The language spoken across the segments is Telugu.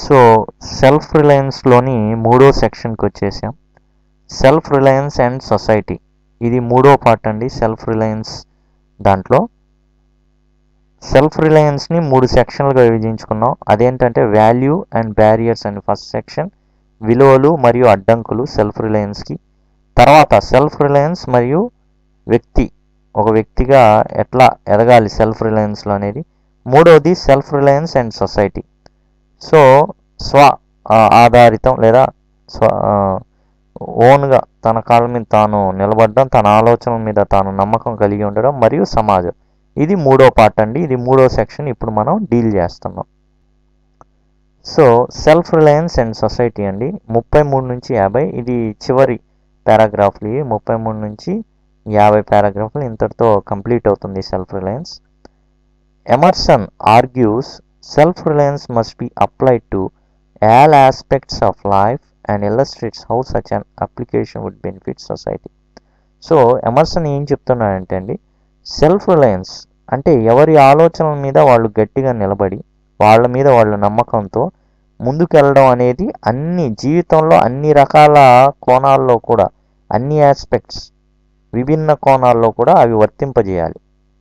సో సెల్ఫ్ రిలయన్స్లోని మూడో సెక్షన్కి వచ్చేసాం సెల్ఫ్ రిలయన్స్ అండ్ సొసైటీ ఇది మూడో పార్ట్ అండి సెల్ఫ్ రిలయన్స్ దాంట్లో సెల్ఫ్ రిలయన్స్ని మూడు సెక్షన్లుగా విభజించుకున్నాం అదేంటంటే వాల్యూ అండ్ బ్యారియర్స్ అని ఫస్ట్ సెక్షన్ విలువలు మరియు అడ్డంకులు సెల్ఫ్ రిలయన్స్కి తర్వాత సెల్ఫ్ రిలయన్స్ మరియు వ్యక్తి ఒక వ్యక్తిగా ఎట్లా ఎదగాలి సెల్ఫ్ రిలయన్స్లో అనేది మూడవది self reliance and society so స్వ ఆ, ఆధారితం లేదా స్వ ఆ, ఓన్గా తన కాళ్ళ మీద తాను నిలబడడం తన ఆలోచనల మీద తాను నమ్మకం కలిగి ఉండడం మరియు సమాజం ఇది మూడో పార్ట్ అండి ఇది మూడో సెక్షన్ ఇప్పుడు మనం డీల్ చేస్తున్నాం so self reliance and society అండి ముప్పై మూడు నుంచి యాభై ఇది చివరి పారాగ్రాఫ్లు ఇవి ముప్పై మూడు నుంచి యాభై పారాగ్రాఫ్లు ఇంతటితో కంప్లీట్ అవుతుంది self reliance Emerson argues self reliance must be applied to all aspects of life and illustrates how such an application would benefit society so Emerson ఏం చెప్తున్నాడంటే అండి సెల్ఫ్ రిలయన్స్ అంటే ఎవరి ఆలోచనల మీద వాళ్ళు గట్టిగా నిలబడి వాళ్ళ మీద వాళ్ళ నమ్మకంతో ముందుకెళ్ళడం అనేది అన్ని జీవితంలో అన్ని రకాల కోణాల్లో కూడా అన్ని ఆస్పెక్ట్స్ విభిన్న కోణాల్లో కూడా అవి వర్తింపజేయాలి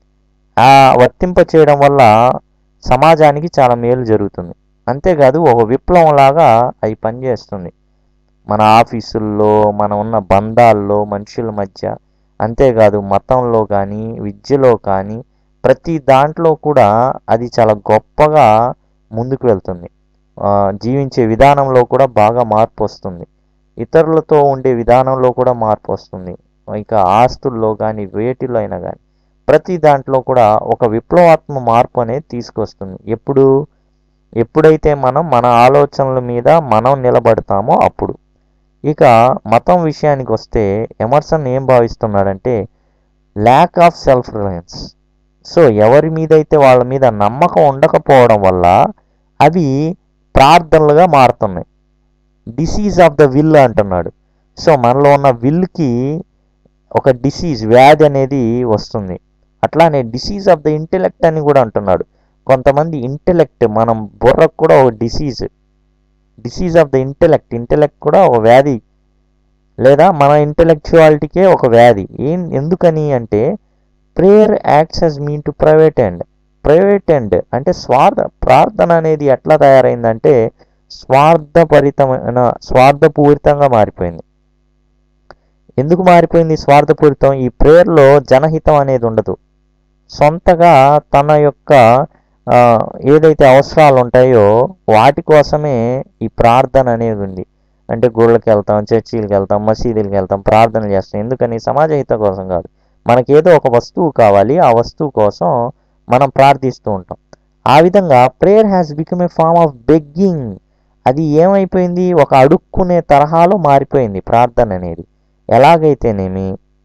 ఆ వర్తింప చేయడం వల్ల సమాజానికి చాలా మేలు జరుగుతుంది అంతేకాదు ఒక విప్లవంలాగా అవి పనిచేస్తుంది మన ఆఫీసుల్లో మన ఉన్న బంధాల్లో మనుషుల మధ్య అంతేకాదు మతంలో కానీ విద్యలో కానీ ప్రతి దాంట్లో కూడా అది చాలా గొప్పగా ముందుకు వెళ్తుంది ఆ, జీవించే విధానంలో కూడా బాగా మార్పు వస్తుంది ఇతరులతో ఉండే విధానంలో కూడా మార్పు వస్తుంది ఇక ఆస్తుల్లో కానీ వేటిలో అయినా కానీ ప్రతి దాంట్లో కూడా ఒక విప్లవాత్మ మార్పు అనేది తీసుకొస్తుంది ఎప్పుడు ఎప్పుడైతే మనం మన ఆలోచనల మీద మనం నిలబడతామో అప్పుడు ఇక మతం విషయానికి వస్తే ఎమర్సన్ ఏం భావిస్తున్నాడంటే lack of self reliance so ఎవరి మీద అయితే వాళ్ళ మీద నమ్మకం ఉండకపోవడం వల్ల అవి ప్రార్థనలుగా మారుతున్నాయి డిసీజ్ ఆఫ్ ద విల్ అంటున్నాడు సో మనలో ఉన్న విల్కి ఒక డిసీజ్ వ్యాధి అనేది వస్తుంది అట్లానే డిసీజ్ ఆఫ్ ద ఇంటెలెక్ట్ అని కూడా అంటున్నాడు కొంతమంది ఇంటెలెక్ట్ మనం బుర్రకు కూడా ఒక disease disease of the intellect intellect కూడా ఒక వ్యాధి లేదా మన ఇంటెలెక్చువాలిటీకే ఒక వ్యాధి ఏం ఎందుకని అంటే prayer acts as mean to private end private end అంటే స్వార్థ ప్రార్థన అనేది ఎట్లా తయారైందంటే స్వార్థపరితమైన స్వార్థపూరితంగా మారిపోయింది ఎందుకు మారిపోయింది స్వార్థపూరితం ఈ ప్రేయర్లో జనహితం అనేది ఉండదు సొంతగా తన యొక్క ఆ, ఏదైతే అవసరాలు ఉంటాయో వాటి కోసమే ఈ ప్రార్థన అనేది ఉంది అంటే గుళ్ళకి వెళ్తాం చర్చిలకు వెళ్తాం మసీదులకు వెళ్తాం ప్రార్థన చేస్తాం ఎందుకని సమాజ హిత కోసం కాదు మనకేదో ఒక వస్తువు కావాలి ఆ వస్తువు కోసం మనం ప్రార్థిస్తూ ఉంటాం ఆ విధంగా prayer has become a form of begging అది ఏమైపోయింది ఒక అడుక్కునే తరహాలో మారిపోయింది ప్రార్థన అనేది ఎలాగైతేనేమి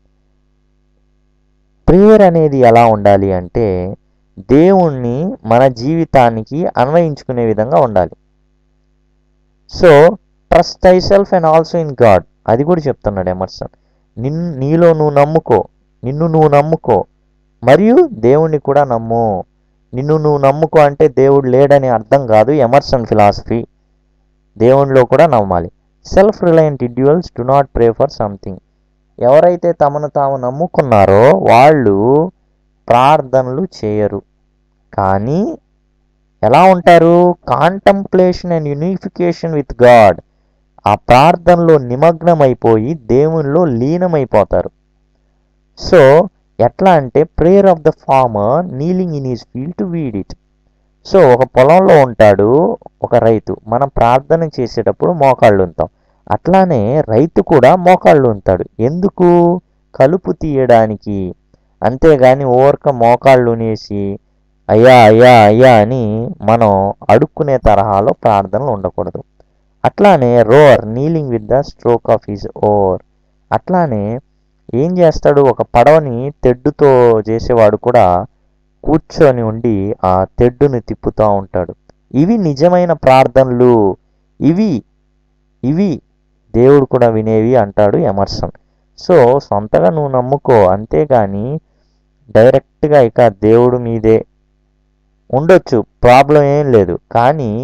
ప్రేయర్ అనేది ఎలా ఉండాలి అంటే దేవుణ్ణి మన జీవితానికి అన్వయించుకునే విధంగా ఉండాలి so trust thy self and also in God అది కూడా చెప్తున్నాడు ఎమర్సన్ నిన్ నీలో నువ్వు నమ్ముకో నిన్ను నువ్వు నమ్ముకో మరియు దేవుణ్ణి కూడా నమ్ము నిన్ను నువ్వు నమ్ముకో అంటే దేవుడు లేడని అర్థం కాదు ఎమర్సన్ ఫిలాసఫీ దేవునిలో కూడా నమ్మాలి self reliant individuals do not pray for something ఎవరైతే తమను తాము నమ్ముకున్నారో వాళ్ళు ప్రార్థనలు చేయరు కానీ ఎలా ఉంటారు contemplation and unification with God ఆ ప్రార్థనలో నిమగ్నమైపోయి దేవునిలో లీనమైపోతారు సో ఎట్లా అంటే prayer of the farmer kneeling in his field to weed it so ఒక పొలంలో ఉంటాడు ఒక రైతు మనం ప్రార్థన చేసేటప్పుడు మోకాళ్ళు ఉంటాం అట్లానే రైతు కూడా మోకాళ్ళు ఉంటాడు ఎందుకు కలుపు తీయడానికి అంతేగాని ఓవర్క మోకాళ్ళు నేసి అయ్యా అయ్యా అయ్యా అని మనం అడుక్కునే తరహాలో ప్రార్థనలు ఉండకూడదు అట్లానే rower kneeling with the stroke of his oar అట్లానే ఏం చేస్తాడు ఒక పడవని తెడ్డుతో చేసేవాడు కూడా కూర్చొని ఉండి ఆ తెడ్డుని తిప్పుతూ ఉంటాడు ఇవి నిజమైన ప్రార్థనలు ఇవి ఇవి దేవుడు కూడా వినేవి అంటాడు ఎమర్సన్ సో సొంతగా నువ్వు నమ్ముకో అంతేగాని డైరెక్ట్గా ఇక దేవుడు మీదే ఉండొచ్చు ప్రాబ్లం ఏం లేదు కానీ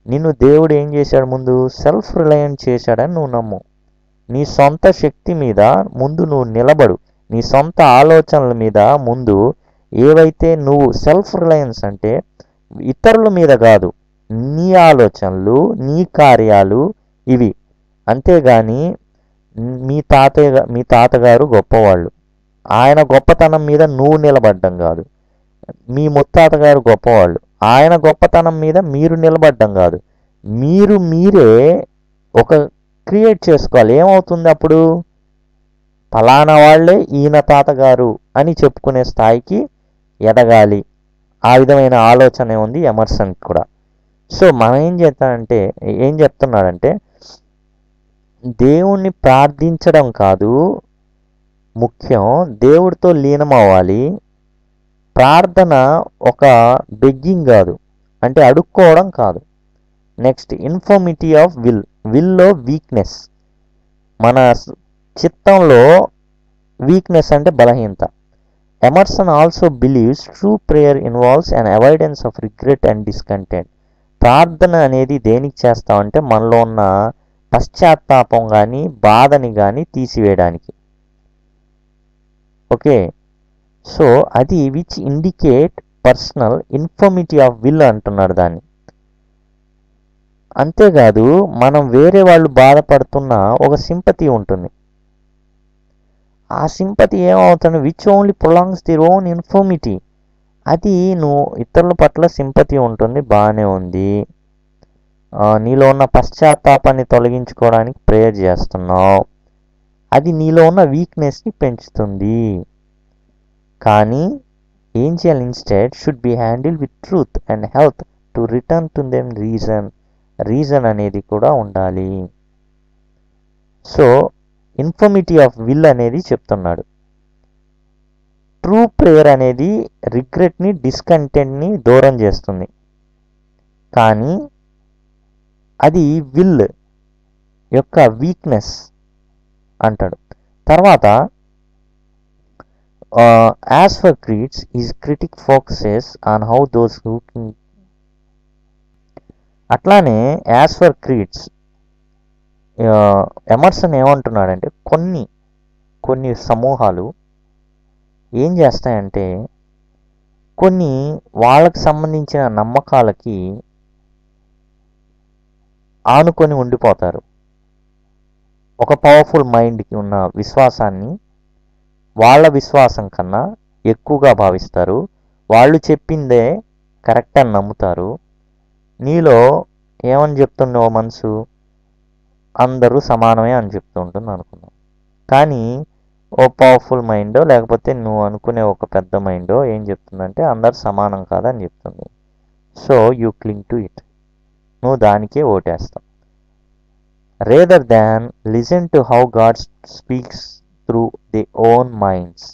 నిన్ను దేవుడు ఏం చేశాడు ముందు సెల్ఫ్ రిలయంట్ చేశాడని నువ్వు నమ్ము నీ సొంత శక్తి మీద ముందు నువ్వు నిలబడు నీ సొంత ఆలోచనల మీద ముందు ఏవైతే నువ్వు సెల్ఫ్ రిలయన్స్ అంటే ఇతరుల మీద కాదు నీ ఆలోచనలు నీ కార్యాలు ఇవి అంతేగాని మీ తాతయ్య గా- మీ తాతగారు గొప్పవాళ్ళు ఆయన గొప్పతనం మీద నువ్వు నిలబడ్డం కాదు మీ ముత్తాత గారు గొప్పవాళ్ళు ఆయన గొప్పతనం మీద మీరు నిలబడ్డం కాదు మీరు మీరే ఒక క్రియేట్ చేసుకోవాలి ఏమవుతుంది అప్పుడు ఫలానా వాళ్ళే ఈయన తాతగారు అని చెప్పుకునే స్థాయికి ఎదగాలి ఆ విధమైన ఆలోచన ఉంది ఎమర్సన్కి కూడా సో మనం ఏం చేస్తానంటే ఏం చెప్తున్నాడంటే దేవుణ్ణి ప్రార్థించడం కాదు ముఖ్యం దేవుడితో లీనం అవ్వాలి ప్రార్థన ఒక బెగ్గింగ్ కాదు అంటే అడుక్కోవడం కాదు నెక్స్ట్ ఇన్ఫర్మిటీ ఆఫ్ విల్ విల్లో వీక్నెస్ మన స్- చిత్తంలో వీక్నెస్ అంటే బలహీనత Emerson also believes true prayer involves and avoidance of regret and discontent ప్రార్థన అనేది దేనికి చేస్తామంటే మనలో ఉన్న పశ్చాత్తాపం కానీ బాధని కానీ తీసివేయడానికి ఓకే సో అది which indicate personal infirmity of will అంటున్నాడు దాన్ని అంతేకాదు మనం వేరే వాళ్ళు బాధపడుతున్న ఒక సింపతి ఉంటుంది ఆ సింపతి ఏమవుతుంది which only prolongs the own infirmity అది నువ్వు ఇతరుల పట్ల సింపతి ఉంటుంది బాగానే ఉంది ఆ, నీలో ఉన్న పశ్చాత్తాపాన్ని తొలగించుకోవడానికి ప్రేయర్ చేస్తున్నావు అది నీలో ఉన్న వీక్నెస్ని పెంచుతుంది కానీ ఏం చేయాలి instead should be handle with truth and health to return to them reason reason అనేది కూడా ఉండాలి సో ఇన్ఫర్మిటీ ఆఫ్ విల్ అనేది చెప్తున్నాడు ట్రూ ప్రేయర్ అనేది రిగ్రెట్ని డిస్కంటెంట్ని దూరం చేస్తుంది కానీ అది విల్ యొక్క వీక్నెస్ అంటాడు తర్వాత as for creeds is critic focuses on how those who అట్లానే యాజ్ ఫర్ క్రీడ్స్ ఎమర్సన్ ఏమంటున్నాడంటే కొన్ని కొన్ని సమూహాలు ఏం చేస్తాయంటే కొన్ని వాళ్ళకి సంబంధించిన నమ్మకాలకి ఆనుకొని ఉండిపోతారు ఒక పవర్ఫుల్ మైండ్కి ఉన్న విశ్వాసాన్ని వాళ్ళ విశ్వాసం కన్నా ఎక్కువగా భావిస్తారు వాళ్ళు చెప్పిందే కరెక్ట్ అని నమ్ముతారు నీలో ఏమని చెప్తున్నావు మనసు అందరూ సమానమే అని చెప్తూ ఉంటుంది అనుకున్నాం కానీ ఓ పవర్ఫుల్ మైండో లేకపోతే నువ్వు అనుకునే ఒక పెద్ద మైండో ఏం చెప్తుందంటే అందరు సమానం కాదని చెప్తుంది so you cling to it నువ్వు దానికే ఓటేస్తావు rather than listen to how God speaks through the own minds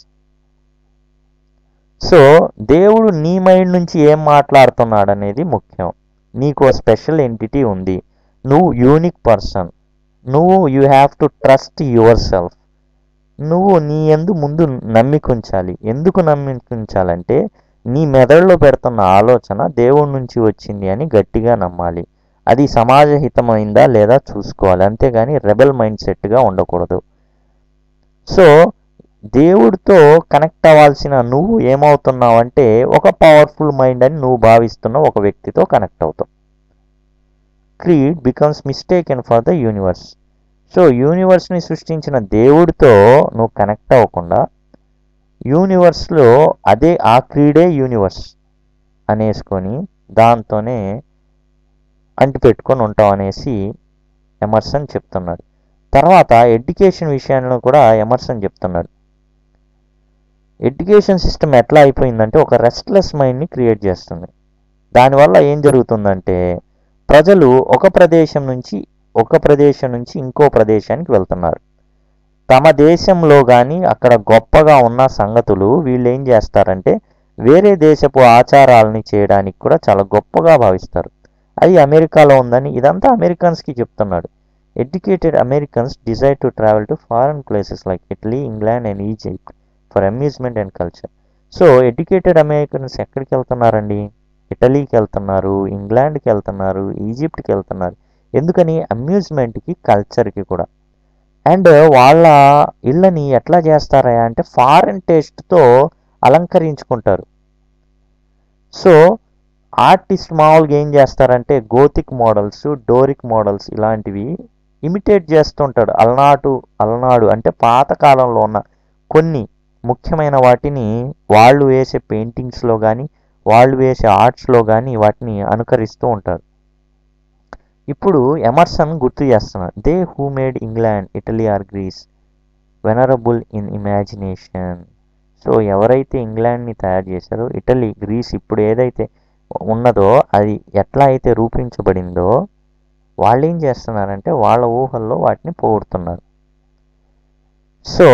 so దేవుడు నీ మైండ్ నుంచి ఏం మాట్లాడుతున్నాడు అనేది ముఖ్యం నీకు స్పెషల్ ఎంటిటీ ఉంది నువ్వు యూనిక్ పర్సన్ నువ్వు you have to trust your self నువ్వు నీ ఎందు ముందు నమ్మికుంచాలి ఎందుకు నమ్మికుంచాలంటే నీ మెదడులో పెడుతున్న ఆలోచన దేవుడి నుంచి వచ్చింది అని గట్టిగా నమ్మాలి అది సమాజ హితమైందా లేదా చూసుకోవాలి అంతేగాని రెబెల్ మైండ్ సెట్గా ఉండకూడదు సో దేవుడితో కనెక్ట్ అవ్వాల్సిన నువ్వు ఏమవుతున్నావు అంటే ఒక పవర్ఫుల్ మైండ్ అని నువ్వు భావిస్తున్న ఒక వ్యక్తితో కనెక్ట్ అవుతావు creed becomes mistaken for the universe so యూనివర్స్ని సృష్టించిన దేవుడితో నువ్వు కనెక్ట్ అవ్వకుండా యూనివర్స్లో అదే ఆ క్రీడే యూనివర్స్ అనేసుకొని దాంతోనే అంటిపెట్టుకొని ఉంటాం అనేసి ఎమర్సన్ చెప్తున్నాడు తర్వాత ఎడ్యుకేషన్ విషయంలో కూడా ఎమర్సన్ చెప్తున్నాడు ఎడ్యుకేషన్ సిస్టమ్ ఎట్లా అయిపోయిందంటే ఒక రెస్ట్లెస్ మైండ్ని క్రియేట్ చేస్తుంది దానివల్ల ఏం జరుగుతుందంటే ప్రజలు ఒక ప్రదేశం నుంచి ఒక ప్రదేశం నుంచి ఇంకో ప్రదేశానికి వెళ్తున్నారు తమ దేశంలో కానీ అక్కడ గొప్పగా ఉన్న సంగతులు వీళ్ళు ఏం చేస్తారంటే వేరే దేశపు ఆచారాలని చేయడానికి కూడా చాలా గొప్పగా భావిస్తారు అది అమెరికాలో ఉందని ఇదంతా అమెరికన్స్కి చెప్తున్నాడు educated Americans desire to travel to foreign places like Italy England and Egypt for amusement and culture so educated Americans ఎక్కడికి వెళ్తున్నారండి ఇటలీకి వెళ్తున్నారు ఇంగ్లాండ్కి వెళ్తున్నారు ఈజిప్ట్కి వెళ్తున్నారు ఎందుకని అమ్యూజ్మెంట్కి కల్చర్కి కూడా అండ్ వాళ్ళ ఇళ్ళని ఎట్లా చేస్తారా అంటే ఫారెన్ టేస్ట్తో అలంకరించుకుంటారు సో ఆర్టిస్ట్ మామూలుగా ఏం చేస్తారంటే గోతిక్ మోడల్స్ డోరిక్ మోడల్స్ ఇలాంటివి ఇమిటేట్ చేస్తుంటాడు అలనాటు అలనాడు అంటే పాత కాలంలో ఉన్న కొన్ని ముఖ్యమైన వాటిని వాళ్ళు వేసే పెయింటింగ్స్లో కానీ వాళ్ళు వేసే ఆర్ట్స్లో కానీ వాటిని అనుకరిస్తూ ఉంటారు ఇప్పుడు ఎమర్సన్ గుర్తు చేస్తున్నారు they who made England Italy or Greece venerable in imagination so ఎవరైతే ఇంగ్లాండ్ని తయారు చేశారో ఇటలీ గ్రీస్ ఇప్పుడు ఏదైతే ఉన్నదో అది ఎట్లా అయితే రూపించబడిందో వాళ్ళు ఏం చేస్తున్నారంటే వాళ్ళ ఊహల్లో వాటిని పోగొడుతున్నారు సో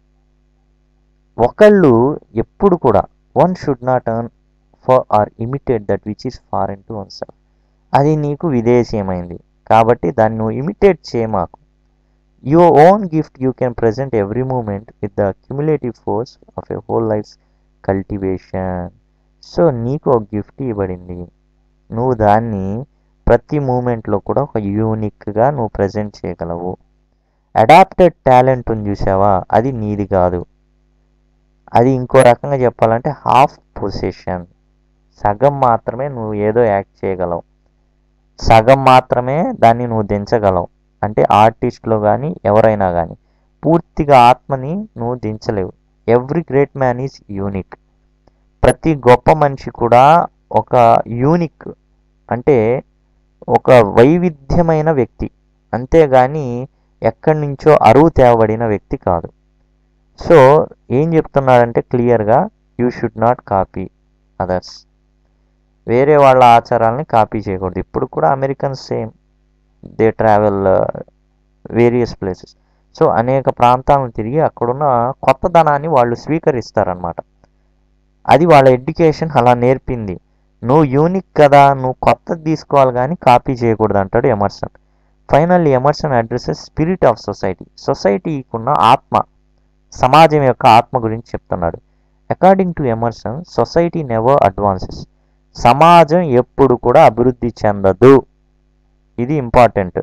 ఒకళ్ళు ఎప్పుడు కూడా one should not yearn for or imitate that which is foreign to one self అది నీకు విదేశీయమైంది కాబట్టి దాన్ని నువ్వు ఇమిటేట్ చేయమాకు your own gift you can present every moment with the cumulative force of a whole life cultivation so నీకు ఒక గిఫ్ట్ ఇవ్వబడింది నువ్వు దాన్ని ప్రతి మూమెంట్లో కూడా ఒక యూనిక్గా నువ్వు ప్రజెంట్ చేయగలవు అడాప్టెడ్ టాలెంట్ ఉంది చూసావా అది నీది కాదు అది ఇంకో రకంగా చెప్పాలంటే హాఫ్ పొజిషన్ సగం మాత్రమే నువ్వు ఏదో యాక్ట్ చేయగలవు సగం మాత్రమే దాన్ని నువ్వు దించగలవు అంటే ఆర్టిస్ట్లో కానీ ఎవరైనా కానీ పూర్తిగా ఆత్మని నువ్వు దించలేవు every great man is unique ప్రతి గొప్ప మనిషి కూడా ఒక యూనిక్ అంటే ఒక వైవిధ్యమైన వ్యక్తి అంతేగాని ఎక్కడి నుంచో అరువు తేవబడిన వ్యక్తి కాదు సో ఏం చెప్తున్నాడంటే క్లియర్గా you should not copy others వేరే వాళ్ళ ఆచారాలని కాపీ చేయకూడదు ఇప్పుడు కూడా Americans same they travel various places so అనేక ప్రాంతాలను తిరిగి అక్కడున్న కొత్తదనాన్ని వాళ్ళు స్వీకరిస్తారనమాట అది వాళ్ళ ఎడ్యుకేషన్ అలా నేర్పింది నువ్వు యూనిక్ కదా నువ్వు కొత్తది తీసుకోవాలి కానీ కాపీ చేయకూడదు అంటాడు Emerson finally Emerson addresses spirit of society సొసైటీకున్న ఆత్మ సమాజం యొక్క ఆత్మ గురించి చెప్తున్నాడు according to Emerson society never advances సమాజం ఎప్పుడు కూడా అభివృద్ధి చెందదు ఇది ఇంపార్టెంట్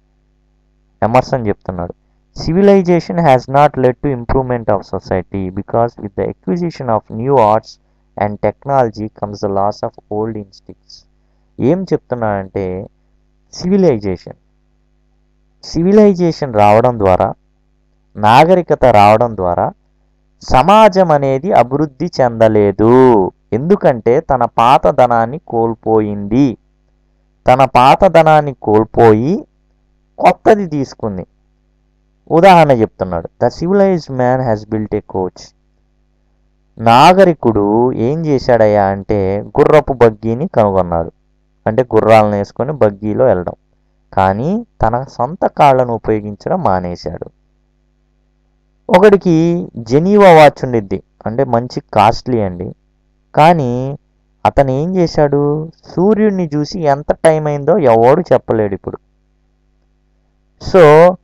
ఎమర్సన్ చెప్తున్నాడు civilization has not led to improvement of society because with the acquisition of new arts and technology comes the loss of old instincts ఏం చెప్తున్నాడంటే సివిలైజేషన్ సివిలైజేషన్ రావడం ద్వారా నాగరికత రావడం ద్వారా సమాజం అనేది అభివృద్ధి చెందలేదు ఎందుకంటే తన పాతదనాన్ని కోల్పోయింది తన పాతదనాన్ని కోల్పోయి కొత్తది తీసుకుంది ఉదాహరణ చెప్తున్నాడు the civilized man has built a coach నాగరికుడు ఏం చేశాడయ్యా అంటే గుర్రపు బగ్గీని కనుగొన్నాడు అంటే గుర్రాలను వేసుకొని బగ్గీలో వెళ్ళడం కానీ తన సొంత కాళ్ళను ఉపయోగించడం మానేశాడు ఒకడికి జెనీవా వాచ్ ఉండిద్ది అంటే మంచి కాస్ట్లీ అండి కానీ అతను ఏం చేశాడు సూర్యుడిని చూసి ఎంత టైం అయిందో ఎవడు చెప్పలేడు ఇప్పుడు సో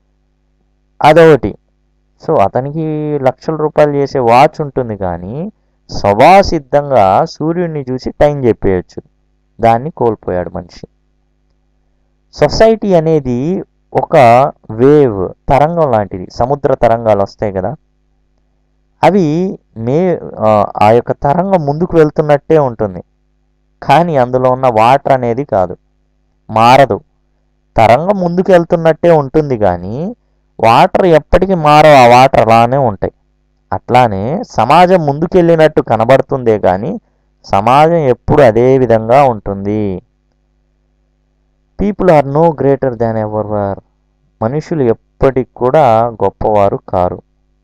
అదొకటి సో అతనికి లక్షల రూపాయలు చేసే వాచ్ ఉంటుంది కానీ స్వభాసిద్ధంగా సూర్యుడిని చూసి టైం చెప్పేయచ్చు దాన్ని కోల్పోయాడు మనిషి సొసైటీ అనేది ఒక వేవ్ తరంగం లాంటిది సముద్ర తరంగాలు వస్తాయి కదా అవి మే ఆ, ఆ యొక్క తరంగం ముందుకు వెళ్తున్నట్టే ఉంటుంది కానీ అందులో ఉన్న వాటర్ అనేది కాదు మారదు తరంగం ముందుకు వెళ్తున్నట్టే ఉంటుంది కానీ వాటర్ ఎప్పటికీ మారవు ఆ వాటర్ అలానే ఉంటాయి అట్లానే సమాజం ముందుకెళ్ళినట్టు కనబడుతుందే కానీ సమాజం ఎప్పుడు అదే విధంగా ఉంటుంది people are no greater than ever were మనుషులు ఎప్పటికి కూడా గొప్పవారు కారు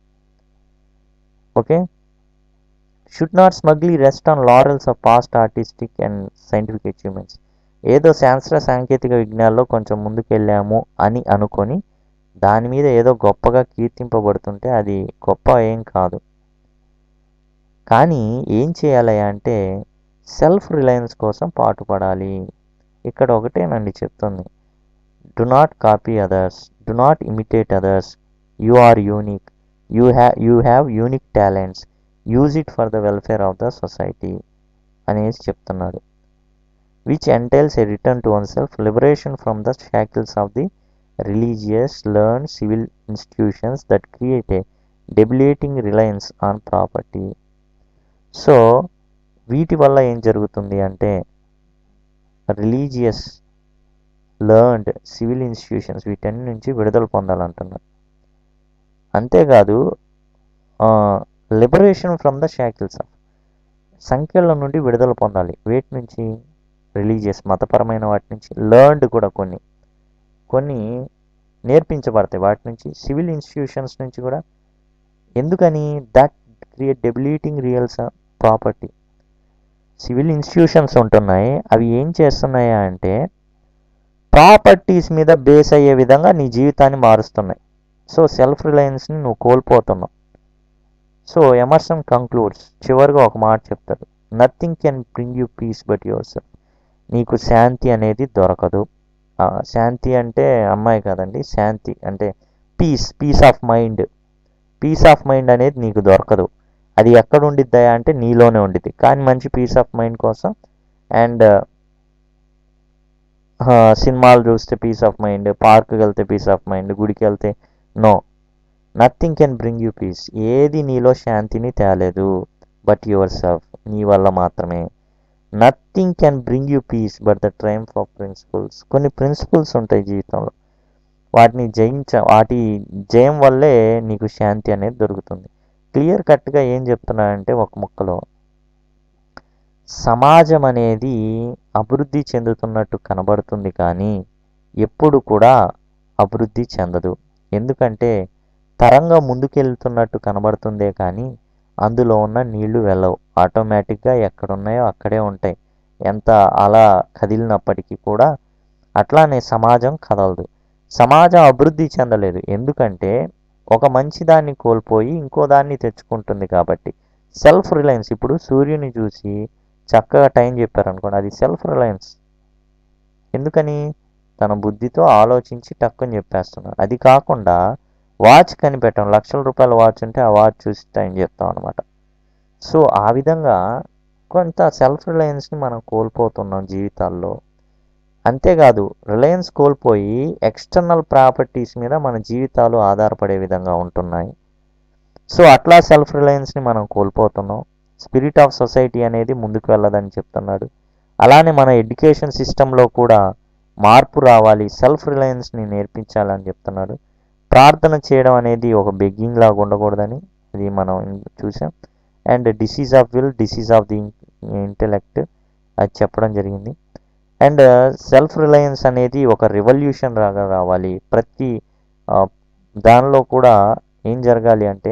okay should not smugly rest on laurels of past artistic and scientific achievements ఏదో శాస్త్ర సాంకేతిక విజ్ఞానంలో కొంచెం ముందుకెళ్ళాము అని అనుకొని దాని మీద ఏదో గొప్పగా కీర్తింపబడుతుంటే అది గొప్ప ఏం కాదు కానీ ఏం చేయాలి అంటే సెల్ఫ్ రిలయన్స్ కోసం పాటుపడాలి ఇక్కడ ఒకటేనండి చెప్తుంది do not copy others do not imitate others you are unique you have you have unique talents use it for the welfare of the society అనేసి చెప్తున్నాడు which entails a return to oneself, liberation from the shackles of the religious, learned, civil institutions that create a debilitating reliance on property. So వీటి వల్ల ఏం జరుగుతుంది అంటే రిలీజియస్ లర్న్డ్ సివిల్ ఇన్స్టిట్యూషన్స్ వీటన్ని నుంచి విడుదల పొందాలంటున్నారు అంతేకాదు liberation from the shackles of సంఖ్యల నుండి విడుదల పొందాలి వేటి నుంచి రిలీజియస్ మతపరమైన వాటి నుంచి లర్న్డ్ కూడా కొన్ని కొన్ని నేర్పించబడతాయి వాటి నుంచి సివిల్ ఇన్స్టిట్యూషన్స్ నుంచి కూడా ఎందుకని that create debilitating reliance property civil institutions ఉంటున్నాయి అవి ఏం చేస్తున్నాయా అంటే ప్రాపర్టీస్ మీద బేస్ అయ్యే విధంగా నీ జీవితాన్ని మారుస్తున్నాయి సో సెల్ఫ్ రిలయన్స్ని నువ్వు కోల్పోతున్నావు సో ఎమర్సన్ కంక్లూడ్స్ చివరిగా ఒక మాట చెప్తాడు nothing can bring you peace but yourself నీకు శాంతి అనేది దొరకదు ఆ, శాంతి అంటే అమ్మాయి కాదండి శాంతి అంటే peace peace of mind peace of mind అనేది నీకు దొరకదు అది ఎక్కడ ఉండిద్దా అంటే నీలోనే ఉండిద్ది కానీ మంచి పీస్ ఆఫ్ మైండ్ కోసం అండ్ సినిమాలు చూస్తే పీస్ ఆఫ్ మైండ్ పార్క్కి వెళ్తే పీస్ ఆఫ్ మైండ్ గుడికి వెళ్తే no nothing can bring you peace ఏది నీలో శాంతిని తేలేదు బట్ యువర్ సెల్ఫ్ నీ వల్ల మాత్రమే nothing can bring you peace but the triumph of principles కొన్ని ప్రిన్సిపల్స్ ఉంటాయి జీవితంలో వాటిని జయించ వాటి జయం వల్లే నీకు శాంతి అనేది దొరుకుతుంది క్లియర్ కట్గా ఏం చెప్తున్నానంటే ఒక ముక్కలో సమాజం అనేది అభివృద్ధి చెందుతున్నట్టు కనబడుతుంది కానీ ఎప్పుడు కూడా అభివృద్ధి చెందదు ఎందుకంటే తరంగా ముందుకెళ్తున్నట్టు కనబడుతుందే కానీ అందులో ఉన్న నీళ్లు వెళ్ళవు ఆటోమేటిక్గా ఎక్కడున్నాయో అక్కడే ఉంటాయి ఎంత అలా కదిలినప్పటికీ కూడా అట్లానే సమాజం కదలదు సమాజం అభివృద్ధి చెందలేదు ఎందుకంటే ఒక మంచి దాన్ని కోల్పోయి ఇంకో దాన్ని తెచ్చుకుంటుంది కాబట్టి సెల్ఫ్ రిలయన్స్ ఇప్పుడు సూర్యుని చూసి చక్కగా టైం చెప్పారనుకోండి అది సెల్ఫ్ రిలయన్స్ ఎందుకని తన బుద్ధితో ఆలోచించి టక్కుని చెప్పేస్తున్నాడు అది కాకుండా వాచ్ కనిపెట్టాం లక్షల రూపాయల వాచ్ ఉంటే ఆ వాచ్ చూసి టైం చెప్తాం అనమాట సో ఆ విధంగా కొంత సెల్ఫ్ రిలయన్స్ని మనం కోల్పోతున్నాం జీవితాల్లో అంతేకాదు రిలయన్స్ కోల్పోయి ఎక్స్టర్నల్ ప్రాపర్టీస్ మీద మన జీవితాలు ఆధారపడే విధంగా ఉంటున్నాయి సో అట్లా సెల్ఫ్ రిలయన్స్ని మనం కోల్పోతున్నాం స్పిరిట్ ఆఫ్ సొసైటీ అనేది ముందుకు వెళ్ళదని చెప్తున్నాడు అలానే మన ఎడ్యుకేషన్ సిస్టంలో కూడా మార్పు రావాలి సెల్ఫ్ రిలయన్స్ని నేర్పించాలని చెప్తున్నాడు ప్రార్థన చేయడం అనేది ఒక బెగ్గింగ్ లాగా ఉండకూడదని అది మనం చూసాం and disease of will disease of the intellect అది చెప్పడం జరిగింది అండ్ సెల్ఫ్ రిలయన్స్ అనేది ఒక రెవల్యూషన్ లాగా రావాలి ప్రతి ఆ, దానిలో కూడా ఏం జరగాలి అంటే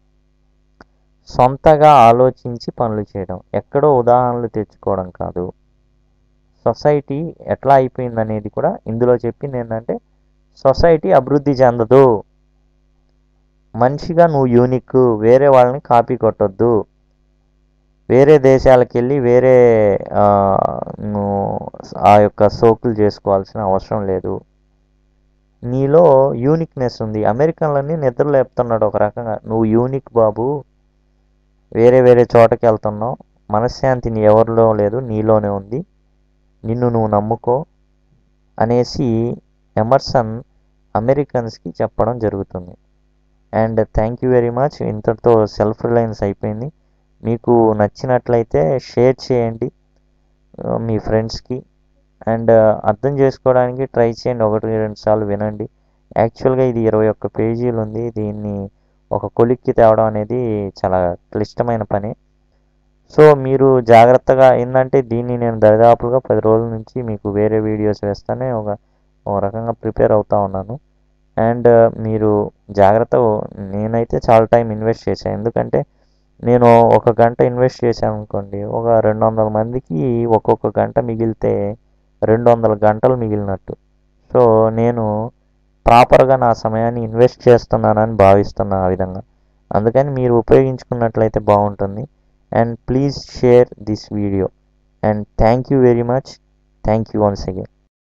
సొంతగా ఆలోచించి పనులు చేయడం ఎక్కడో ఉదాహరణలు తెచ్చుకోవడం కాదు సొసైటీ ఎట్లా అయిపోయింది అనేది కూడా ఇందులో చెప్పింది ఏంటంటే సొసైటీ అభివృద్ధి చెందదు మనిషిగా నువ్వు యూనిక్ వేరే వాళ్ళని కాపీ కొట్టొద్దు వేరే దేశాలకు వెళ్ళి వేరే ఆ, నువ్వు ఆ యొక్క సోకులు చేసుకోవాల్సిన అవసరం లేదు నీలో యూనిక్నెస్ ఉంది అమెరికన్లన్నీ నిద్ర లేపుతున్నాడు ఒక రకంగా నువ్వు యూనిక్ బాబు వేరే వేరే చోటకి వెళ్తున్నావు మనశ్శాంతి నీ ఎవరిలో లేదు నీలోనే ఉంది నిన్ను నువ్వు నమ్ముకో అనేసి ఎమర్సన్ అమెరికన్స్కి చెప్పడం జరుగుతుంది and thank you very much ఇంతటితో సెల్ఫ్ రిలయన్స్ అయిపోయింది మీకు నచ్చినట్లయితే షేర్ చేయండి ఆ, మీ ఫ్రెండ్స్కి అండ్ అర్థం చేసుకోవడానికి ట్రై చేయండి ఒకటి రెండు సార్లు వినండి యాక్చువల్గా ఇది ఇరవై ఒక్క పేజీలు ఉంది దీన్ని ఒక కొలిక్కి తేవడం అనేది చాలా క్లిష్టమైన పని సో మీరు జాగ్రత్తగా ఏంటంటే దీన్ని నేను దరిదాపుగా పది రోజుల నుంచి మీకు వేరే వీడియోస్ వేస్తానే ఒక ఒక రకంగా ప్రిపేర్ అవుతా ఉన్నాను అండ్ మీరు జాగ్రత్త నేనైతే చాలా టైం ఇన్వెస్ట్ చేశాను ఎందుకంటే నేను ఒక గంట ఇన్వెస్ట్ చేశాను అనుకోండి ఒక రెండు వందల మందికి ఒక్కొక్క గంట మిగిలితే రెండు వందల గంటలు మిగిలినట్టు సో నేను ప్రాపర్గా నా సమయాన్ని ఇన్వెస్ట్ చేస్తున్నానని భావిస్తున్నా ఆ విధంగా అందుకని మీరు ఉపయోగించుకున్నట్లయితే బాగుంటుంది and please share this video and thank you very much thank you once again